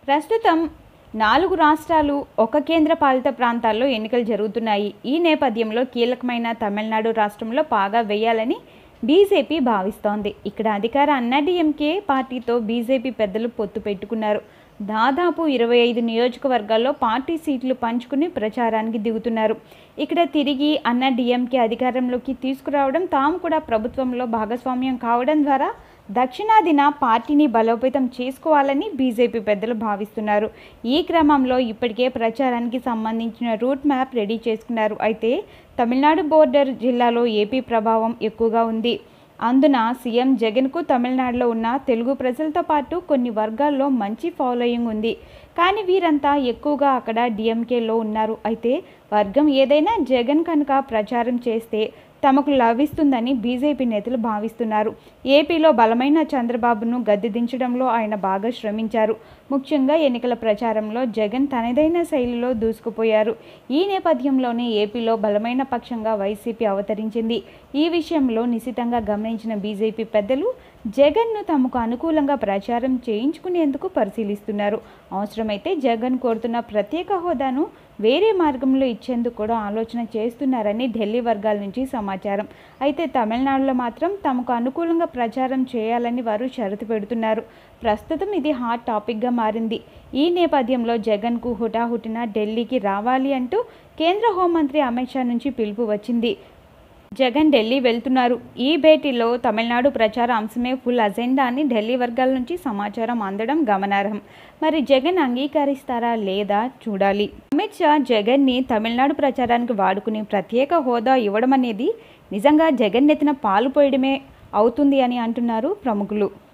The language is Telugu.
ప్రస్తుతం నాలుగు రాష్ట్రాలు ఒక కేంద్ర పాలిత ప్రాంతాల్లో ఎన్నికలు జరుగుతున్నాయి ఈ నేపథ్యంలో కీలకమైన తమిళనాడు రాష్ట్రంలో పాగా వేయాలని బీజేపీ భావిస్తోంది ఇక్కడ అధికార అన్నాడీఎంకే పార్టీతో బీజేపీ పెద్దలు పొత్తు పెట్టుకున్నారు దాదాపు ఇరవై ఐదు నియోజకవర్గాల్లో పార్టీ సీట్లు పంచుకుని ప్రచారానికి దిగుతున్నారు ఇక్కడ తిరిగి అన్న డిఎంకే అధికారంలోకి తీసుకురావడం తాము కూడా ప్రభుత్వంలో భాగస్వామ్యం కావడం ద్వారా దక్షిణాదిన పార్టీని బలోపేతం చేసుకోవాలని బీజేపీ పెద్దలు భావిస్తున్నారు ఈ క్రమంలో ఇప్పటికే ప్రచారానికి సంబంధించిన రూట్ మ్యాప్ రెడీ చేసుకున్నారు అయితే తమిళనాడు బోర్డర్ జిల్లాలో ఏపీ ప్రభావం ఎక్కువగా ఉంది అందున సీఎం జగన్కు తమిళనాడులో ఉన్న తెలుగు ప్రజలతో పాటు కొన్ని వర్గాల్లో మంచి ఫాలోయింగ్ ఉంది కానీ వీరంతా ఎక్కువగా అక్కడ డిఎంకేలో ఉన్నారు అయితే వర్గం ఏదైనా జగన్ కనుక ప్రచారం చేస్తే తమకు లభిస్తుందని బీజేపీ నేతలు భావిస్తున్నారు ఏపీలో బలమైన చంద్రబాబును గద్దెదించడంలో ఆయన బాగా శ్రమించారు ముఖ్యంగా ఎన్నికల ప్రచారంలో జగన్ తనదైన శైలిలో దూసుకుపోయారు ఈ నేపథ్యంలోనే ఏపీలో బలమైన పక్షంగా వైసీపీ అవతరించింది ఈ విషయంలో నిశితంగా గమనించిన బీజేపీ పెద్దలు జగన్ను తమకు అనుకూలంగా ప్రచారం చేయించుకునేందుకు పరిశీలిస్తున్నారు అవసరమైతే జగన్ కోరుతున్న ప్రత్యేక హోదాను వేరే మార్గంలో ఇచ్చేందుకు కూడా ఆలోచన చేస్తున్నారని ఢిల్లీ వర్గాల నుంచి సమాచారం అయితే తమిళనాడులో మాత్రం తమకు అనుకూలంగా ప్రచారం చేయాలని వారు షరతు పెడుతున్నారు ప్రస్తుతం ఇది హాట్ టాపిక్గా మారింది ఈ నేపథ్యంలో జగన్కు హుటాహుటిన ఢిల్లీకి రావాలి అంటూ కేంద్ర హోంమంత్రి అమిత్ షా నుంచి పిలుపు వచ్చింది జగన్ ఢిల్లీ వెళ్తున్నారు ఈ భేటీలో తమిళనాడు ప్రచార అంశమే ఫుల్ అజెండా అని ఢిల్లీ వర్గాల నుంచి సమాచారం అందడం గమనార్హం మరి జగన్ అంగీకరిస్తారా లేదా చూడాలి అమిత్ షా జగన్ని తమిళనాడు ప్రచారానికి వాడుకుని ప్రత్యేక హోదా ఇవ్వడం అనేది నిజంగా జగన్ నెత్తిన పాలు పోయడమే అవుతుంది అని అంటున్నారు ప్రముఖులు